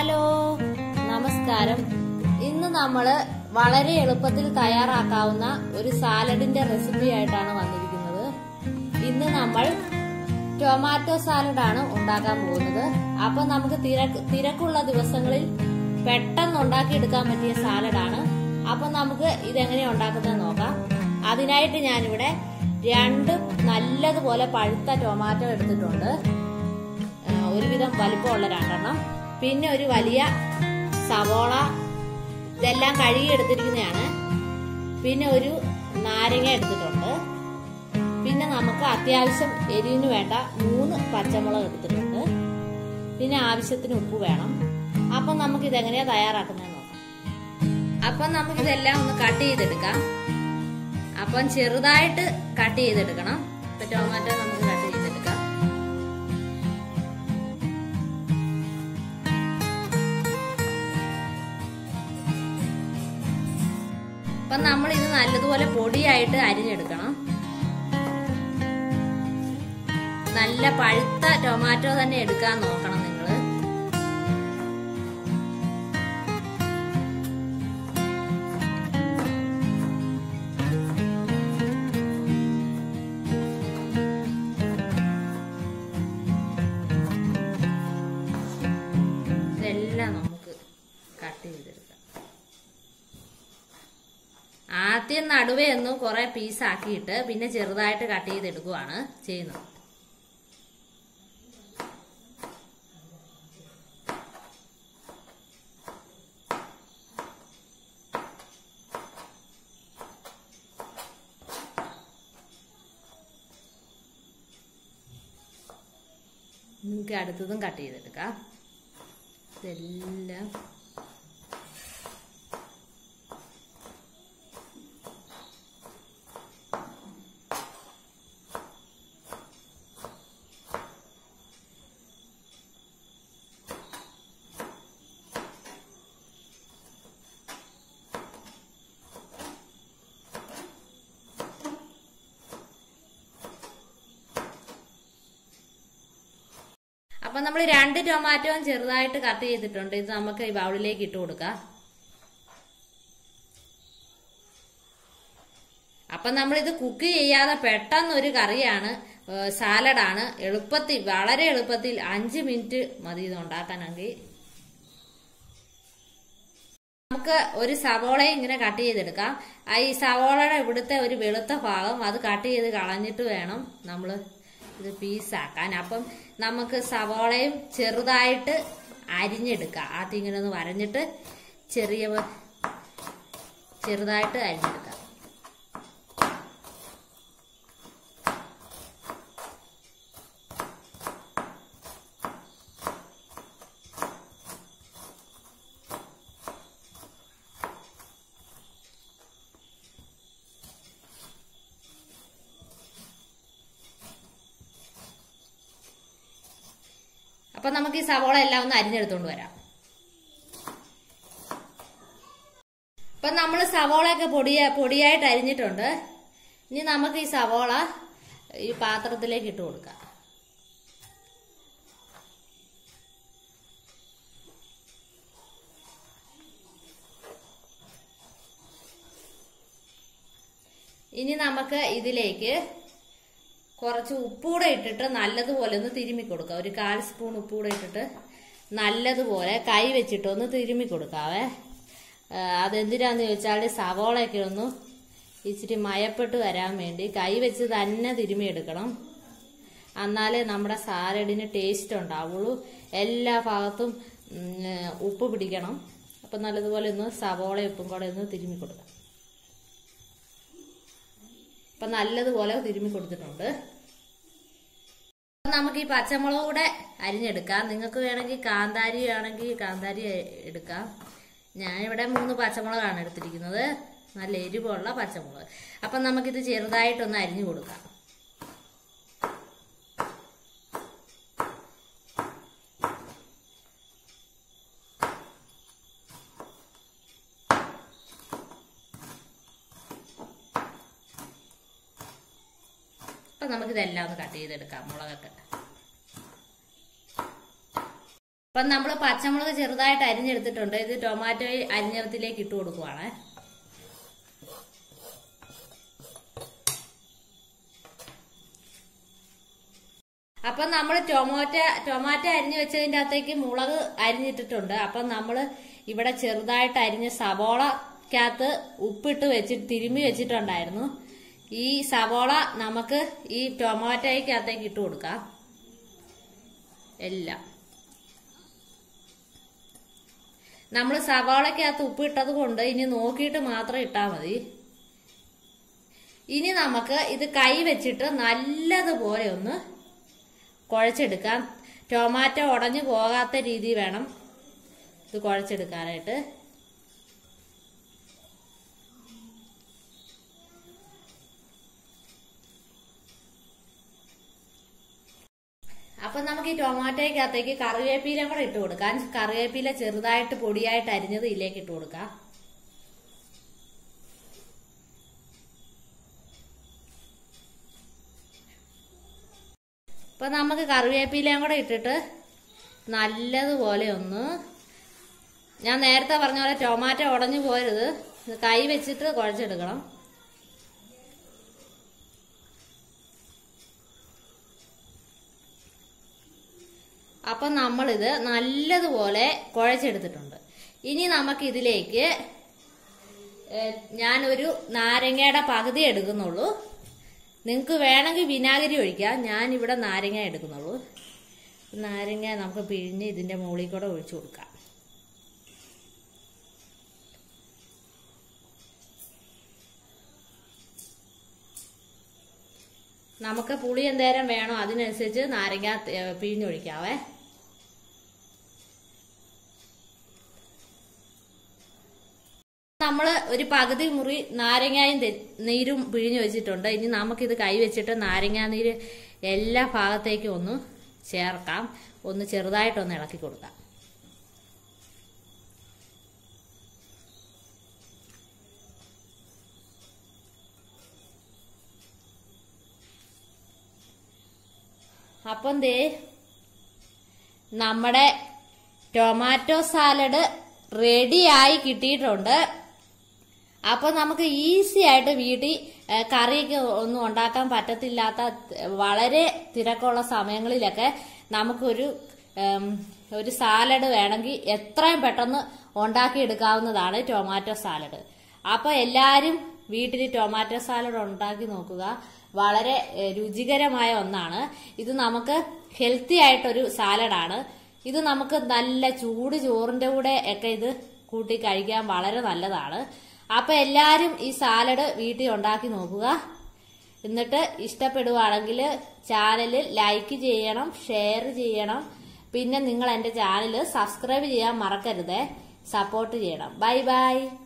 hello നമസ്കാരം ഇന്ന് നമ്മള് വളരെ എളുപ്പത്തിൽ തയ്യാറാക്കാവുന്ന ഒരു സാലഡിന്റെ റെസിപ്പി ആയിട്ടാണ് വന്നിരിക്കുന്നത് ഇന്ന് നമ്മൾ ടൊമാറ്റോ സാലഡാണ് ഉണ്ടാക്കാൻ പോകുന്നത് അപ്പൊ നമുക്ക് തിരക്ക് തിരക്കുള്ള ദിവസങ്ങളിൽ പെട്ടെന്ന് ഉണ്ടാക്കിയെടുക്കാൻ പറ്റിയ സാലഡാണ് അപ്പൊ നമുക്ക് ഇതെങ്ങനെയാ ഉണ്ടാക്കുന്നത് നോക്കാം അതിനായിട്ട് ഞാനിവിടെ രണ്ട് നല്ലതുപോലെ പഴുത്ത ടൊമാറ്റോ എടുത്തിട്ടുണ്ട് ആ, ഒരുവിധം വലിപ്പമുള്ള രണ്ടെണ്ണം പിന്നെ ഒരു വലിയ സവോള ഇതെല്ലാം കഴുകി എടുത്തിരിക്കുന്നതാണ് പിന്നെ ഒരു നാരങ്ങ എടുത്തിട്ടുണ്ട് പിന്നെ നമുക്ക് അത്യാവശ്യം എരിവിന് വേണ്ട മൂന്ന് പച്ചമുളക് എടുത്തിട്ടുണ്ട് പിന്നെ ആവശ്യത്തിന് ഉപ്പ് വേണം അപ്പം നമുക്ക് ഇതെങ്ങനെയാ തയ്യാറാക്കുന്നത് നോക്കാം അപ്പം നമുക്ക് ഇതെല്ലാം ഒന്ന് കട്ട് ചെയ്തെടുക്കാം അപ്പം ചെറുതായിട്ട് കട്ട് ചെയ്തെടുക്കണം ഇപ്പൊ ടൊമാറ്റോ നമുക്ക് കട്ട് ചെയ്തെടുക്കാം അപ്പം നമ്മൾ ഇത് നല്ലതുപോലെ പൊടിയായിട്ട് അരിഞ്ഞെടുക്കണം നല്ല പഴുത്ത ടൊമാറ്റോ തന്നെ എടുക്കാൻ നോക്കണം നിങ്ങൾ ഇതെല്ലാം നമുക്ക് കട്ട് ചെയ്തെടുക്കാം ആദ്യം നടുവേ ഒന്ന് കുറെ പീസാക്കിയിട്ട് പിന്നെ ചെറുതായിട്ട് കട്ട് ചെയ്തെടുക്കുവാണ് ചെയ്യുന്നത് നമുക്ക് അടുത്തതും കട്ട് ചെയ്തെടുക്കാം ഇതെല്ലാം അപ്പൊ നമ്മൾ രണ്ട് ടൊമാറ്റോയും ചെറുതായിട്ട് കട്ട് ചെയ്തിട്ടുണ്ട് ഇത് നമുക്ക് ഈ ബൗളിലേക്ക് ഇട്ട് കൊടുക്കാം അപ്പൊ നമ്മൾ ഇത് കുക്ക് ചെയ്യാതെ പെട്ടെന്ന് ഒരു കറിയാണ് ഏഹ് സാലഡാണ് എളുപ്പത്തിൽ വളരെ എളുപ്പത്തിൽ അഞ്ച് മിനിറ്റ് മതി ഇത് ഉണ്ടാക്കാനെങ്കിൽ നമുക്ക് ഒരു സവോളയും ഇങ്ങനെ കട്ട് ചെയ്തെടുക്കാം ആ ഈ സവോളയുടെ ഇവിടുത്തെ ഒരു വെളുത്ത ഭാഗം അത് കട്ട് ചെയ്ത് കളഞ്ഞിട്ട് വേണം നമ്മൾ ഇത് പീസാക്കാൻ അപ്പം നമുക്ക് സവോളയും ചെറുതായിട്ട് അരിഞ്ഞെടുക്കാം ആദ്യം ഇങ്ങനെ ഒന്ന് വരഞ്ഞിട്ട് ചെറിയ വ- ചെറുതായിട്ട് അരിഞ്ഞെടുക്കാം അപ്പൊ നമുക്ക് ഈ സവോള എല്ലാം ഒന്ന് അരിഞ്ഞെടുത്തോണ്ട് വരാം അപ്പൊ നമ്മൾ സവോളയൊക്കെ പൊടിയ പൊടിയായിട്ട് അരിഞ്ഞിട്ടുണ്ട് ഇനി നമുക്ക് ഈ സവോള ഈ പാത്രത്തിലേക്ക് ഇട്ട് കൊടുക്കാം ഇനി നമുക്ക് ഇതിലേക്ക് കുറച്ച് ഉപ്പൂടെ ഇട്ടിട്ട് നല്ലതുപോലെ ഒന്ന് തിരുമ്മി കൊടുക്കാം ഒരു കാൽ സ്പൂൺ ഉപ്പൂടെ ഇട്ടിട്ട് നല്ലതുപോലെ കൈ വെച്ചിട്ട് ഒന്ന് തിരുമ്മി കൊടുക്കാവേ ആ, അതെന്തിനാന്ന് ചോദിച്ചാൽ സവോളയൊക്കെ ഒന്ന് ഇച്ചിരി മയപ്പെട്ട് വരാൻ വേണ്ടി കൈ വെച്ച് തന്നെ തിരുമ്മി എടുക്കണം എന്നാലേ നമ്മുടെ സാലഡിന് ടേസ്റ്റ് ഉണ്ടാവുള്ളൂ എല്ലാ ഭാഗത്തും ഉം, ഉപ്പ് പിടിക്കണം അപ്പം നല്ലതുപോലെ ഒന്ന് സവോള ഉപ്പും കൂടെ ഒന്ന് തിരുമ്മി കൊടുക്കാം അപ്പം നല്ലതുപോലെ തിരുമ്മി കൊടുത്തിട്ടുണ്ട് അപ്പം നമുക്ക് ഈ പച്ചമുളക് കൂടെ അരിഞ്ഞെടുക്കാം നിങ്ങൾക്ക് വേണമെങ്കിൽ കാന്താരി ആണെങ്കിൽ കാന്താരി എടുക്കാം ഞാനിവിടെ മൂന്ന് പച്ചമുളകാണ് എടുത്തിരിക്കുന്നത് നല്ല എരിവുള്ള പച്ചമുളക് അപ്പം നമുക്കിത് ചെറുതായിട്ടൊന്ന് അരിഞ്ഞു കൊടുക്കാം അപ്പം നമുക്കിതെല്ലാം ഒന്ന് കട്ട് ചെയ്തെടുക്കാം മുളകൊക്കെ അപ്പം നമ്മൾ പച്ചമുളക് ചെറുതായിട്ട് അരിഞ്ഞെടുത്തിട്ടുണ്ട് ഇത് ടൊമാറ്റോ അരിഞ്ഞത്തിലേക്ക് ഇട്ട് കൊടുക്കുവാണ് അപ്പം നമ്മൾ ടൊമാറ്റോ ടൊമാറ്റോ അരിഞ്ഞു വെച്ചതിന്റെ അകത്തേക്ക് മുളക് അരിഞ്ഞിട്ടിട്ടുണ്ട് അപ്പം നമ്മൾ ഇവിടെ ചെറുതായിട്ട് അരിഞ്ഞ സവോളക്കകത്ത് ഉപ്പിട്ട് വെച്ചിട്ട് തിരുമ്മി വെച്ചിട്ടുണ്ടായിരുന്നു ഈ സവോള നമുക്ക് ഈ ടൊമാറ്റോയ്ക്കകത്തേക്ക് ഇട്ട് കൊടുക്കാം എല്ലാം നമ്മൾ സവാളക്കകത്ത് ഉപ്പ് ഇട്ടത് കൊണ്ട് ഇനി നോക്കിയിട്ട് മാത്രം ഇട്ടാൽ മതി ഇനി നമുക്ക് ഇത് കൈ വെച്ചിട്ട് നല്ലതുപോലെ ഒന്ന് കുഴച്ചെടുക്കാം ടൊമാറ്റോ ഉടഞ്ഞു പോകാത്ത രീതി വേണം ഇത് കുഴച്ചെടുക്കാനായിട്ട് അപ്പൊ നമുക്ക് ഈ ടൊമാറ്റോയ്ക്കകത്തേക്ക് കറിവേപ്പില കൂടെ ഇട്ട് കൊടുക്കാം കറിവേപ്പില ചെറുതായിട്ട് പൊടിയായിട്ട് അരിഞ്ഞത് ഇതിലേക്ക് ഇട്ട് കൊടുക്കാം അപ്പൊ നമുക്ക് കറിവേപ്പിലയും കൂടെ ഇട്ടിട്ട് നല്ലതുപോലെ ഒന്ന് ഞാൻ നേരത്തെ പറഞ്ഞ പോലെ ടൊമാറ്റോ ഉടഞ്ഞു പോരുത് ഇത് കൈ വെച്ചിട്ട് കുഴച്ചെടുക്കണം അപ്പം നമ്മളിത് നല്ലതുപോലെ കുഴച്ചെടുത്തിട്ടുണ്ട് ഇനി നമുക്ക് ഇതിലേക്ക് ഏഹ്, ഞാനൊരു നാരങ്ങയുടെ പകുതി എടുക്കുന്നുള്ളൂ നിങ്ങൾക്ക് വേണമെങ്കിൽ വിനാഗിരി ഒഴിക്കാം ഞാൻ ഇവിടെ നാരങ്ങ എടുക്കുന്നുള്ളൂ നാരങ്ങ നമുക്ക് പിഴിഞ്ഞ് ഇതിന്റെ മുകളിൽ കൂടെ ഒഴിച്ചു കൊടുക്കാം നമുക്ക് പുളി എന്തേരം വേണോ അതിനനുസരിച്ച് നാരങ്ങ ഏഹ്, പിഴിഞ്ഞൊഴിക്കാവേ നമ്മൾ ഒരു പകുതി മുറി നാരങ്ങായും തെ- നീരും പിഴിഞ്ഞു വെച്ചിട്ടുണ്ട് ഇനി നമുക്കിത് കൈ വെച്ചിട്ട് നാരങ്ങാ നീര് എല്ലാ ഭാഗത്തേക്കും ഒന്ന് ചേർക്കാം ഒന്ന് ചെറുതായിട്ടൊന്ന് ഇളക്കി കൊടുക്കാം അപ്പം ദേ നമ്മുടെ ടൊമാറ്റോ സാലഡ് റെഡിയായി കിട്ടിയിട്ടുണ്ട് അപ്പൊ നമുക്ക് ഈസി ആയിട്ട് വീട്ടിൽ ഏ, കറിയൊക്കെ ഒന്നും ഉണ്ടാക്കാൻ പറ്റത്തില്ലാത്ത ത- വളരെ തിരക്കുള്ള സമയങ്ങളിലൊക്കെ നമുക്കൊരു ഉം, ഒരു സാലഡ് വേണമെങ്കിൽ എത്രയും പെട്ടെന്ന് ഉണ്ടാക്കിയെടുക്കാവുന്നതാണ് ടൊമാറ്റോ സാലഡ് അപ്പൊ എല്ലാരും വീട്ടിൽ ടൊമാറ്റോ സാലഡ് ഉണ്ടാക്കി നോക്കുക വളരെ ഏ, രുചികരമായ ഒന്നാണ് ഇത് നമുക്ക് ഹെൽത്തി ആയിട്ടൊരു സാലഡാണ് ഇത് നമുക്ക് നല്ല ചൂട് ചോറിന്റെ കൂടെ ഒക്കെ ഇത് കൂട്ടി കഴിക്കാൻ വളരെ നല്ലതാണ് അപ്പൊ എല്ലാരും ഈ സാലഡ് വീട്ടിൽ ഉണ്ടാക്കി നോക്കുക എന്നിട്ട് ഇഷ്ടപ്പെടുവാണെങ്കിൽ ചാനൽ ലൈക്ക് ചെയ്യണം ഷെയർ ചെയ്യണം പിന്നെ നിങ്ങൾ എന്റെ ചാനൽ സബ്സ്ക്രൈബ് ചെയ്യാൻ മറക്കരുത് സപ്പോർട്ട് ചെയ്യണം ബൈ ബൈ